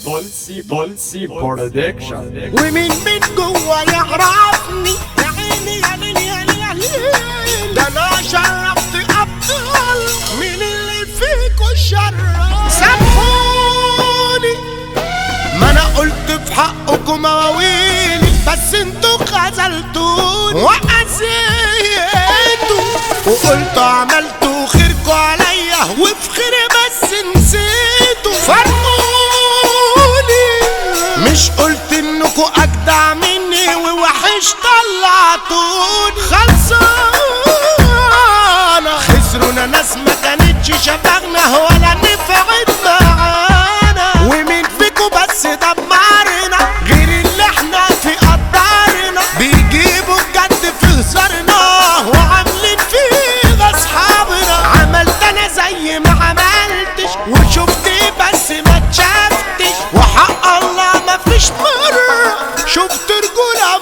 بولسي بولسي برودكشن ومين من جوا يعرفني يا عيني يا ليل يا ليل يا ليل ده انا شرفت ابطال مين اللي فيكوا شرف سامحوني ما انا قلت في حقكم مواويلي بس انتوا خذلتوني وأذيتوا وقلتوا عملتوا خيركوا عليا وفي خيري بس نسيتوا فرقوني مش قلت انكوا اجدع مني ووحش طلعتوني خلصانة خسرونا ناس ما كانتش شبهنا ولا نفعت معانا ومين فيكوا بس دمرنا غير اللي احنا في قدرنا بيجيبوا الجد في هزارنا وعاملين فيه اصحابنا عملت انا زي ما عملتش وشفت بس ما اتشافتش وحق الله ما فيش مرة شفت رجولة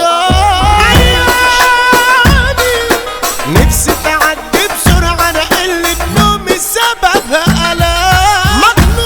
بطاني نفسي تعدي بسرعة انا قلة نومي سببها ألام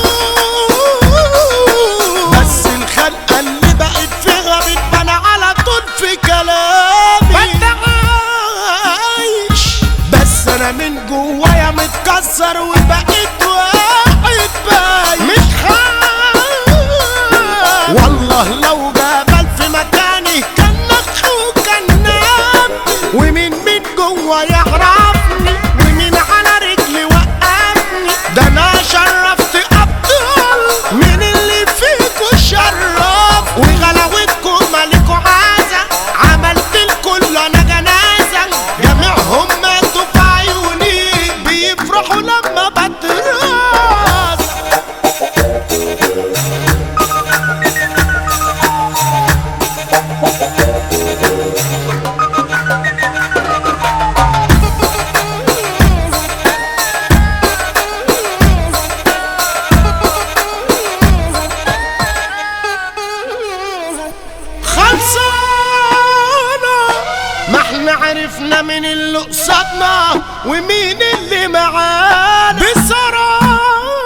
مجنون بس الخلقة اللي بقت فيها بتبان على طول في كلامي وانت عايش بس انا من جوايا متكسر وبقيت واحد باين مش خايف والله لو جبل في مكاني كان نخو كان نام ومين من جوا يعرفني ومين على رجلي وقفني ده انا شرفت ابطال مين اللي فيكوا شرف وغلاوتكم مالكوا عازة عملت الكل انا جنازة جميعهم ماتوا في عيوني بيفرحوا لما بتراس خلصانة ما احنا عرفنا مين اللي قصادنا ومين اللي معانا بصراحة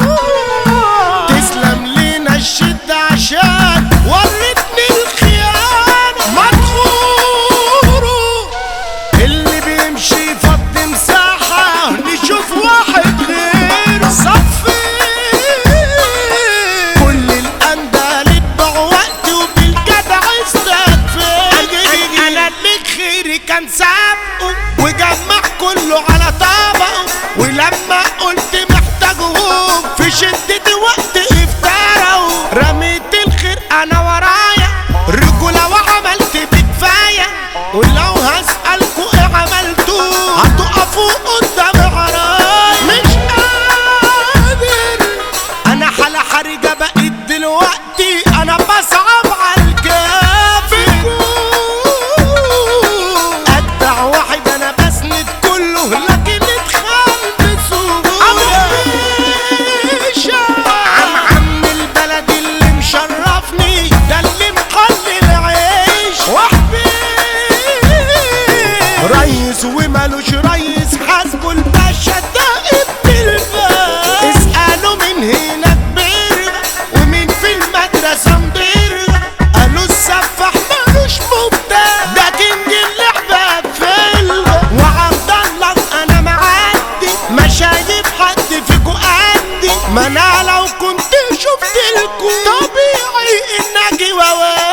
تسلم لينا الشدة عشان ورتني الخيانة مدخوره اللي بيمشي فض مساحة نشوف واحد غيره صفي كل الأندال اتبع وقتي وبالجدع استكفي أنا اللي خيري كان سابقه وجمع كله على طبقه ولما قلت محتاجهم في شدة وقت افتروا رميت الخير أنا ورايا رجولة وعملت بكفاية ولو هسألكوا ايه عملتوا هتقفوا قدام عرايا مش قادر انا حالة حرجة بقيت دلوقتي انا بصعب على الكافر اتبع واحد انا بسند كله لكن اتخان بسهولة عم عم البلد اللي مشرفني ده اللي مخلي العيش وحبي ريس ومالوش ريس حاسبه الباشا ده ابن الباشا اسألوا من هنا كبير ومين في المدرسة مدير قالوا السفاح مالوش مبدع ده كينج اللعبة فيلا وعبد الله انا معدي ما شايف حد فيكو قدي ما انا لو كنت شفت لكم طبيعي ان اجي واواجه